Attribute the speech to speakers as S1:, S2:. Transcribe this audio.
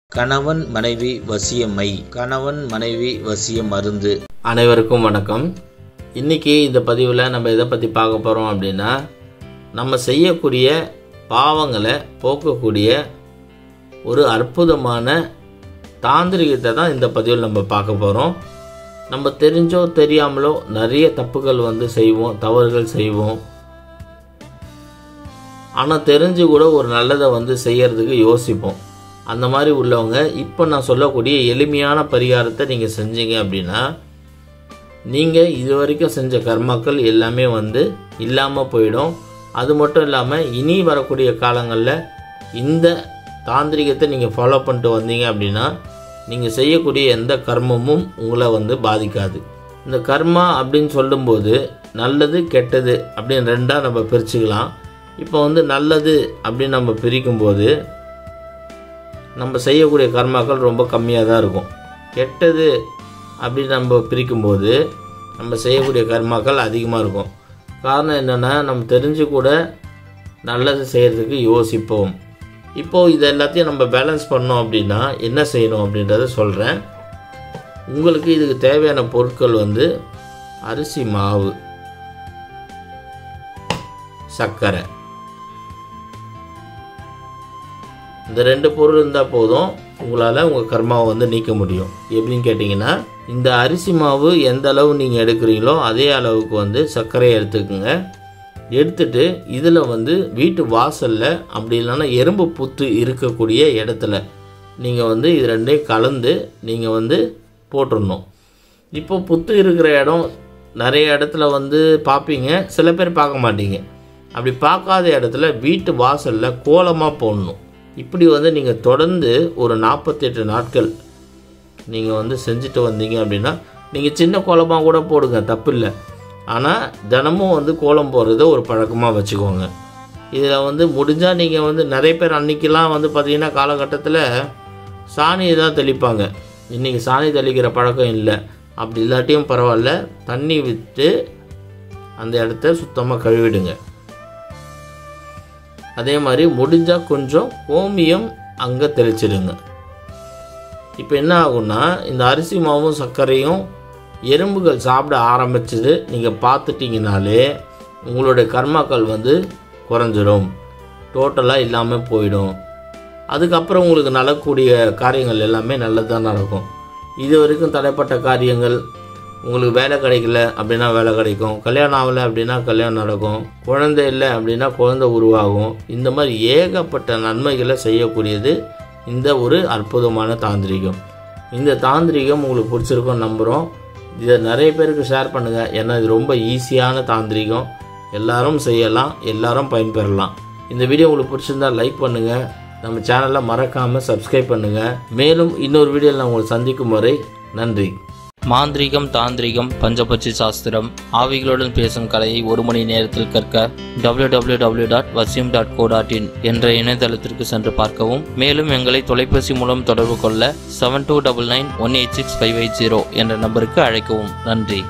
S1: கணவன் மனைவி வசியமை கணவன் மனைவி வசிய மருந்து
S2: அனைவருக்கும் வணக்கம் இன்றைக்கி இந்த பதிவில் நம்ம எதை பற்றி பார்க்க போகிறோம் அப்படின்னா நம்ம செய்யக்கூடிய பாவங்களை போக்கக்கூடிய ஒரு அற்புதமான தாந்திரிகத்தை தான் இந்த பதிவில் நம்ம பார்க்க போகிறோம் நம்ம தெரிஞ்சோ தெரியாமலோ நிறைய தப்புகள் வந்து செய்வோம் தவறுகள் செய்வோம் ஆனால் தெரிஞ்சு கூட ஒரு நல்லதை வந்து செய்யறதுக்கு யோசிப்போம் அந்த மாதிரி உள்ளவங்க இப்போ நான் சொல்லக்கூடிய எளிமையான பரிகாரத்தை நீங்கள் செஞ்சீங்க அப்படின்னா நீங்கள் இது வரைக்கும் செஞ்ச கர்மாக்கள் எல்லாமே வந்து இல்லாமல் போயிடும் அது மட்டும் இல்லாமல் இனி வரக்கூடிய காலங்களில் இந்த தாந்திரிகத்தை நீங்கள் ஃபாலோ பண்ணிட்டு வந்தீங்க அப்படின்னா நீங்கள் செய்யக்கூடிய எந்த கர்மமும் உங்களை வந்து பாதிக்காது இந்த கர்மா அப்படின்னு சொல்லும்போது நல்லது கெட்டது அப்படின்னு ரெண்டாக நம்ம பிரிச்சுக்கலாம் இப்போ வந்து நல்லது அப்படின்னு நம்ம பிரிக்கும்போது நம்ம செய்யக்கூடிய கர்மாக்கள் ரொம்ப கம்மியாக தான் இருக்கும் கெட்டது அப்படின்னு நம்ம பிரிக்கும்போது நம்ம செய்யக்கூடிய கர்மாக்கள் அதிகமாக இருக்கும் காரணம் என்னென்னா நம்ம தெரிஞ்சு கூட நல்லது செய்கிறதுக்கு யோசிப்போம் இப்போது இது எல்லாத்தையும் நம்ம பேலன்ஸ் பண்ணோம் அப்படின்னா என்ன செய்யணும் அப்படின்றத சொல்கிறேன் உங்களுக்கு இதுக்கு தேவையான பொருட்கள் வந்து அரிசி மாவு சர்க்கரை இந்த ரெண்டு பொருள் இருந்தால் போதும் உங்களால் உங்கள் கர்மாவை வந்து நீக்க முடியும் எப்படின்னு கேட்டிங்கன்னா இந்த அரிசி மாவு எந்த அளவு நீங்கள் எடுக்கிறீங்களோ அதே அளவுக்கு வந்து சர்க்கரையை எடுத்துக்கோங்க எடுத்துட்டு இதில் வந்து வீட்டு வாசலில் அப்படி இல்லைன்னா எறும்பு புத்து இருக்கக்கூடிய இடத்துல நீங்கள் வந்து இது ரெண்டையும் கலந்து நீங்கள் வந்து போட்டுடணும் இப்போ புத்து இருக்கிற இடம் நிறைய இடத்துல வந்து பார்ப்பீங்க சில பேர் பார்க்க மாட்டீங்க அப்படி பார்க்காத இடத்துல வீட்டு வாசலில் கோலமாக போடணும் இப்படி வந்து நீங்கள் தொடர்ந்து ஒரு நாற்பத்தெட்டு நாட்கள் நீங்கள் வந்து செஞ்சுட்டு வந்தீங்க அப்படின்னா நீங்கள் சின்ன கோலமாக கூட போடுங்க தப்பு இல்லை ஆனால் தினமும் வந்து கோலம் போடுறத ஒரு பழக்கமாக வச்சுக்கோங்க இதில் வந்து முடிஞ்சால் நீங்கள் வந்து நிறைய பேர் அன்றைக்கெலாம் வந்து பார்த்திங்கன்னா காலகட்டத்தில் சாணியை தான் தெளிப்பாங்க இன்றைக்கி சாணி தெளிக்கிற பழக்கம் இல்லை அப்படி இல்லாட்டியும் பரவாயில்ல தண்ணி விட்டு அந்த இடத்த சுத்தமாக கழுவிடுங்க அதே மாதிரி முடிஞ்சால் கொஞ்சம் கோமியம் அங்கே தெளிச்சிடுங்க இப்போ என்ன ஆகும்னா இந்த அரிசி மாவும் சர்க்கரையும் எறும்புகள் சாப்பிட ஆரம்பிச்சது நீங்கள் பார்த்துட்டிங்கனாலே உங்களுடைய கர்மாக்கள் வந்து குறைஞ்சிரும் டோட்டலாக இல்லாமல் போயிடும் அதுக்கப்புறம் உங்களுக்கு நடக்கக்கூடிய காரியங்கள் எல்லாமே நல்லதாக நடக்கும் இது வரைக்கும் தடைப்பட்ட காரியங்கள் உங்களுக்கு வேலை கிடைக்கல அப்படின்னா வேலை கிடைக்கும் கல்யாணம் ஆகலை அப்படின்னா கல்யாணம் நடக்கும் குழந்தை இல்லை அப்படின்னா குழந்தை உருவாகும் இந்த மாதிரி ஏகப்பட்ட நன்மைகளை செய்யக்கூடியது இந்த ஒரு அற்புதமான தாந்திரிகம் இந்த தாந்திரிகம் உங்களுக்கு பிடிச்சிருக்கும் நம்புகிறோம் இதை நிறைய பேருக்கு ஷேர் பண்ணுங்கள் ஏன்னா இது ரொம்ப ஈஸியான தாந்திரிகம் எல்லாரும் செய்யலாம் எல்லாரும் பயன்பெறலாம் இந்த வீடியோ உங்களுக்கு பிடிச்சிருந்தா லைக் பண்ணுங்கள் நம்ம சேனலை மறக்காமல் சப்ஸ்கிரைப் பண்ணுங்கள் மேலும் இன்னொரு வீடியோவில் நான் உங்களை சந்திக்கும் வரை நன்றி
S3: மாந்திரீகம் தாந்திரிகம் பஞ்சபட்சி சாஸ்திரம் ஆவிகளுடன் பேசும் கலையை ஒரு மணி நேரத்தில் கற்க www.vasim.co.in டாட் வசியம் டாட் கோ டாட் இன் என்ற இணையதளத்திற்கு சென்று பார்க்கவும் மேலும் எங்களை தொலைபேசி மூலம் தொடர்பு கொள்ள seven two double nine one eight six five eight zero என்ற நம்பருக்கு அழைக்கவும் நன்றி